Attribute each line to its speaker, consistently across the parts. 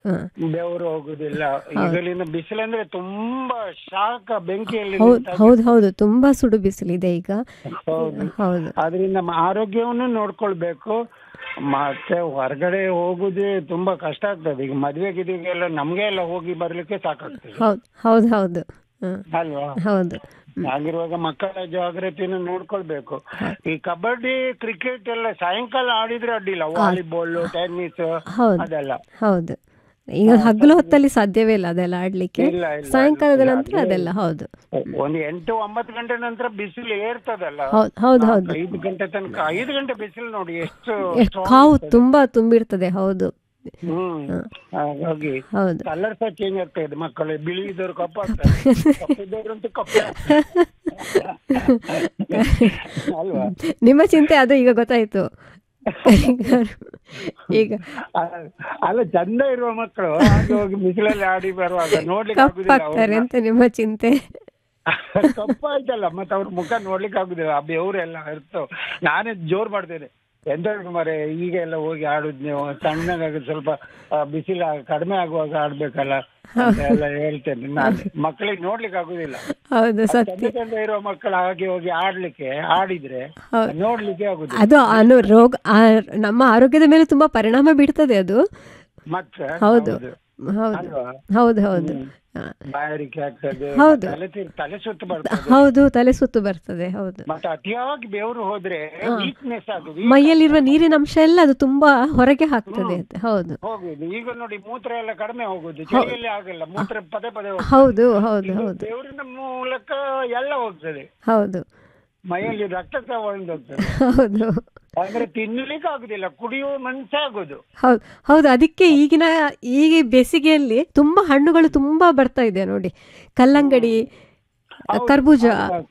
Speaker 1: ಹ್ಮ್
Speaker 2: ಬೆವರು ಹೋಗುದಿಲ್ಲ ಈಗಲಿನ ಬಿಸಿಲಂದ್ರೆ ತುಂಬಾ ಶಾಖ ಬೆಂಕಿಯಲ್ಲಿ
Speaker 1: ಹೌದು
Speaker 2: ನಿಂತಾಗ-
Speaker 1: ಹೌದು ಹೌದು ತುಂಬಾ ಸುಡು ಬಿಸಿಲಿದೆ ಈಗ
Speaker 2: ಹೌದು
Speaker 1: ಹೌದು
Speaker 2: ಅದರಿಂದ ನಮ್ಮ ಆರೋಗ್ಯವನ್ನು ನೋಡ್ಕೊಳ್ಬೇಕು ಮತ್ತೆ ಹೊರಗಡೆ ಹೋಗುದೇ ತುಂಬಾ ಕಷ್ಟ ಆಗ್ತದೆ ಈಗ ಮದ್ವೆ ಗಿದ್ವೆಗೆಲ್ಲ ನಮ್ಗೆ ಎಲ್ಲ ಹೋಗಿ ಬರ್ಲಿಕ್ಕೆ ಸಾಕಾಗ್ತದೆ
Speaker 1: ಹೌದು ಹೌದು ಹೌದು ಹ್ಮ್
Speaker 2: ಅಲ್ವಾ
Speaker 1: ಹೌದು
Speaker 2: ಹಾಗಿರುವಾಗ ಮಕ್ಕಳ ಜಾಗ್ರತೆಯನ್ನು ನೋಡ್ಕೊಳ್ಬೇಕು ಈ ಕಬಡ್ಡಿ ಕ್ರಿಕೆಟ್ ಎಲ್ಲ ಸಾಯಂಕಾಲ ಆಡಿದ್ರೆ ಅಡ್ಡಿಲ್ಲ ವಾಲಿಬಾಲ್ ಟೆನ್ನಿಸ್
Speaker 1: ಹೌದು
Speaker 2: ಅದೆಲ್ಲ
Speaker 1: ಹೌದು ಈಗ ಹಗಲು ಹೊತ್ತಲ್ಲಿ ಸಾಧ್ಯವೇ ಇಲ್ಲ ಅದೆಲ್ಲ ಆಡ್ಲಿಕ್ಕೆ
Speaker 2: ಇಲ್ಲ, ಇಲ್ಲ,
Speaker 1: ಸಾಯಂಕಾಲದ
Speaker 2: ಇಲ್ಲ,
Speaker 1: ನಂತರ
Speaker 2: ಅದೇ-
Speaker 1: ಅದೆಲ್ಲ ಹೌದು
Speaker 2: ಒಂದು ಎಂಟು ಒಂಬತ್ತು ಗಂಟೆ ನಂತರ ಬಿಸಿಲು ಏರ್ತದಲ್ಲ
Speaker 1: ಹೌದು ಹೌದು ಹೌದು
Speaker 2: ಐದು ಗಂಟೆ ತನಕ ಐದು ಗಂಟೆ ಬಿಸಿಲು ನೋಡಿ ಎಷ್ಟು
Speaker 1: ಎಷ್ಟು
Speaker 2: strong
Speaker 1: ಕಾವು
Speaker 2: ಇರ್ತದೆ.
Speaker 1: ತುಂಬಾ ತುಂಬಿರ್ತದೆ ಹೌದು
Speaker 2: ಹ್ಮ್ ಹಾಗಾಗಿ
Speaker 1: ಹೌದು
Speaker 2: ಕಲರ್ ಸಹ ಚೇಂಜ್ ಆಗ್ತಾ ಇದೆ ಮಕ್ಕಳು ಬಿಳಿ ಇದ್ದವರು ಕಪ್ಪು ಆಗ್ತಾರೆ ಕಪ್ಪಿದ್ದವ್ರಂತೂ ಕಪ್ಪು ಅಲ್ವಾ
Speaker 1: ನಿಮ್ಮ ಚಿಂತೆ ಅದು ಈಗ ಗೊತ್ತಾಯ್ತು ಈಗ
Speaker 2: ಅ- ಅಲ್ಲ ಚಂದ ಇರುವ ಮಕ್ಕಳು ಹಾಗೆ ಹೋಗಿ ಬಿಸಿಲಲ್ಲಿ ಆಡಿ ಬರುವಾಗ ನೋಡ್ಲಿಕ್ಕೆ ಆಗುದಿಲ್ಲ
Speaker 1: ಕಪ್ಪಾಗ್ತಾರೆ ಅಂತ ನಿಮ್ಮ ಚಿಂತೆ
Speaker 2: ಅವ್ರನ್ನ. ಕಪ್ಪಾಯ್ತಲ್ಲ ಮತ್ತೆ ಅವ್ರ ಮುಖ ನೋಡ್ಲಿಕ್ಕೆ ಆಗುದಿಲ್ಲ ಆ ಬೆವರೆಲ್ಲ ಇರ್ತವೆ ನಾನೇ ಜೋರ್ ಮಾಡ್ತೇನೆ ಎಂತ ಮರೆ ಈಗ ಎಲ್ಲ ಹೋಗಿ ಆಡುದು ನೀವು ಸಣ್ಣಗಾಗಿ ಸ್ವಲ್ಪ ಆ, ಬಿಸಿಲು ಕಡಿಮೆ ಆಗುವಾಗ ಆಡ್ಬೇಕಲ್ಲ ಅಂತ ಎಲ್ಲ ಹೇಳ್ತೇನೆ ನಾನು ಮಕ್ಕಳಿಗೆ ನೋಡ್ಲಿಕ್ಕೆ ಆಗುದಿಲ್ಲ
Speaker 1: ಹೌದು ಸತ್ಯ
Speaker 2: ಚಂದ ಚಂದ ಇರುವ ಮಕ್ಕಳು ಹಾಗೆ ಹೋಗಿ ಆಡ್ಲಿಕ್ಕೆ ಆಡಿದ್ರೆ
Speaker 1: ಹೌದು.
Speaker 2: ನೋಡ್ಲಿಕ್ಕೆ ಆಗುದಿಲ್ಲ
Speaker 1: ಅದು ಅನು ರೋಗ ಆ- ನಮ್ಮ ಆರೋಗ್ಯದ ಮೇಲೆ ತುಂಬಾ ಪರಿಣಾಮ ಬೀಳ್ತದೆ ಅದು
Speaker 2: ಮತ್ತೆ
Speaker 1: ಹೌದು
Speaker 2: ಹೌದು.
Speaker 1: ಹೌದು
Speaker 2: ಅಲ್ವಾ
Speaker 1: ಹೌದು ಹೌದು ಆ,
Speaker 2: ಬಾಯಾರಿಕೆ ಆಗ್ತದೆ
Speaker 1: ಹೌದು.
Speaker 2: ತಲೆ ತಿ- ತಲೆ ಸುತ್ತು ಬರ್ತದೆ
Speaker 1: ಹೌದು ತಲೆ ಸುತ್ತು ಬರ್ತದೆ ಹೌದು
Speaker 2: ಮತ್ತೆ ಅತಿಯಾಗಿ ಬೆವರು ಹೋದ್ರೆ ವೀಕ್ನೆಸ್ ಆಗುದು
Speaker 1: ಮೈಯಲ್ಲಿರುವ ನೀರಿನ ಅಂಶ ಎಲ್ಲ ಅದು ತುಂಬಾ ಹೊರಗೆ ಹಾಕ್ತದೆ ಅಂತ ಹೌದು
Speaker 2: ಹೋಗುದು ಈಗ ನೋಡಿ ಮೂತ್ರ ಎಲ್ಲ ಕಡಿಮೆ ಹೋಗುದು ಚಳಿಯಲ್ಲಿ ಆಗಲ್ಲ ಮೂತ್ರ ಪದೇ ಪದೇ ಹೋಗುದು.
Speaker 1: ಹೌದು ಹೌದು ಹೌದು
Speaker 2: ಬೆವರಿನ ಮೂಲಕ ಎಲ್ಲ ಹೋಗ್ತದೆ
Speaker 1: ಹೌದು
Speaker 2: ಮೈಯಲ್ಲಿ ರಕ್ತ ಸಹ ಹೋಗ್ತದೆ
Speaker 1: ಹೌದು
Speaker 2: ಅಂದ್ರೆ ತಿನ್ಲಿಕ್ಕೆ ಆಗುದಿಲ್ಲ ಕುಡಿಯುವ ಮನ್ಸ ಆಗುದು
Speaker 1: ಹೌದು ಹೌದು ಅದಕ್ಕೆ ಈಗಿನ ಈಗ ಬೇಸಿಗೆಯಲ್ಲಿ ತುಂಬಾ ಹಣ್ಣುಗಳು ತುಂಬಾ ಬರ್ತಾ ಇದೆ ನೋಡಿ ಕಲ್ಲಂಗಡಿ ಕರ್ಬೂಜ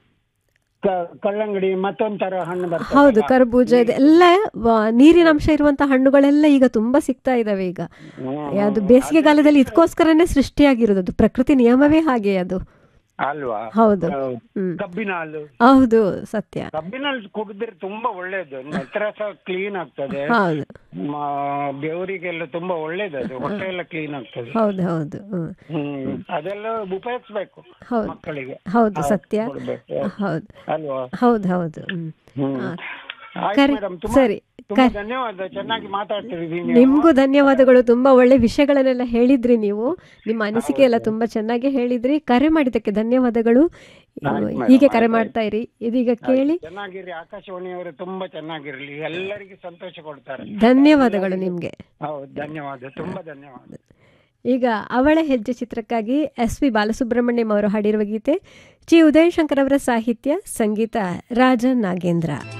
Speaker 2: ಕ- ಕಲ್ಲಂಗಡಿ ಮತ್ತೊಂಥರ ಹಣ್ಣು ಬರ್ತದೆ
Speaker 1: ಹೌದು ಕರ್ಬೂಜ ಇದೆಲ್ಲ ವ- ನೀರಿನ ಅಂಶ ಇರುವಂತಹ ಹಣ್ಣುಗಳೆಲ್ಲ ಈಗ ತುಂಬಾ ಸಿಗ್ತಾ ಇದಾವೆ ಈಗ ಅದು ಬೇಸಿಗೆಗಾಲದಲ್ಲಿ ಇದಕ್ಕೋಸ್ಕರನೇ ಸೃಷ್ಟಿಯಾಗಿರೋದು ಅದು ಪ್ರಕೃತಿ ನಿಯಮವೇ ಹಾಗೆ ಅದು
Speaker 2: ಅಲ್ವಾ
Speaker 1: ಹೌದು
Speaker 2: ಹೌದು.
Speaker 1: ಹ್ಮ್
Speaker 2: ಕಬ್ಬಿನ ಹಾಲು
Speaker 1: ಹೌದು ಸತ್ಯ
Speaker 2: ಕಬ್ಬಿನ ಹಾಲು ಕುಡಿದ್ರೆ ತುಂಬಾ ಒಳ್ಳೇದು ನೆತ್ರ ಸಹ ಕ್ಲೀನ್ ಆಗ್ತದೆ
Speaker 1: ಹೌದು
Speaker 2: ಮ- ಬೆವರಿಗೆಲ್ಲ ತುಂಬಾ ಒಳ್ಳೇದು ಅದು ಹೊಟ್ಟೆ ಎಲ್ಲ ಕ್ಲೀನ್ ಆಗ್ತದೆ
Speaker 1: ಹೌದು ಹೌದು ಹ್ಮ್
Speaker 2: ಹ್ಮ್ ಅದೆಲ್ಲ ಉಪಯೋಗಿಸ್ಬೇಕು
Speaker 1: ಹೌದು
Speaker 2: ಮಕ್ಕಳಿಗೆ
Speaker 1: ಹೌದು ಸತ್ಯ
Speaker 2: ಕೊಡ್ಬೇಕು.
Speaker 1: ಹೌದು
Speaker 2: ಅಲ್ವಾ
Speaker 1: ಹೌದು ಹೌದು ಹ್ಮ್
Speaker 2: ಹ್ಮ್
Speaker 1: ಆ,
Speaker 2: ಆಯ್ತು
Speaker 1: ಕರೆ-
Speaker 2: ಮೇಡಮ್ ತುಂಬಾ
Speaker 1: ಸರಿ
Speaker 2: ತುಂಬಾ ಧನ್ಯವಾದ ಚೆನ್ನಾಗಿ ಮಾತಾಡ್ತೀರಿ ನೀವು
Speaker 1: ನಿಮ್ಗೂ ಧನ್ಯವಾದಗಳು ತುಂಬಾ ಒಳ್ಳೆ ವಿಷಯಗಳನ್ನೆಲ್ಲ ಹೇಳಿದ್ರಿ ನೀವು ನಿಮ್ಮ ಅನಿಸಿಕೆ ಎಲ್ಲ ತುಂಬಾ ಚೆನ್ನಾಗಿ ಹೇಳಿದ್ರಿ ಕರೆ ಮಾಡಿದ್ದಕ್ಕೆ ಧನ್ಯವಾದಗಳು ಹೀಗೆ ಕರೆ ಮಾಡ್ತಾ ಇರಿ ಇದೀಗ ಕೇಳಿ
Speaker 2: ಚೆನ್ನಾಗಿರ್ರಿ ಆಕಾಶವಾಣಿಯವರು ತುಂಬಾ ಚೆನ್ನಾಗಿರ್ಲಿ ಎಲ್ಲರಿಗೆ ಸಂತೋಷ ಕೊಡ್ತಾರೆ
Speaker 1: ಧನ್ಯವಾದಗಳು ನಿಮ್ಗೆ
Speaker 2: ಹೌದು ಧನ್ಯವಾದ ತುಂಬಾ ಧನ್ಯವಾದ
Speaker 1: ಈಗ ಅವಳ ಹೆಜ್ಜೆ ಚಿತ್ರಕ್ಕಾಗಿ ಎಸ್ ಪಿ ಬಾಲಸುಬ್ರಹ್ಮಣ್ಯಂ ಅವರು ಹಾಡಿರುವ ಗೀತೆ ಚಿ ಉದಯಶಂಕರ್ ಅವರ ಸಾಹಿತ್ಯ ಸಂಗೀತ ರಾಜ ನಾಗೇಂದ್ರ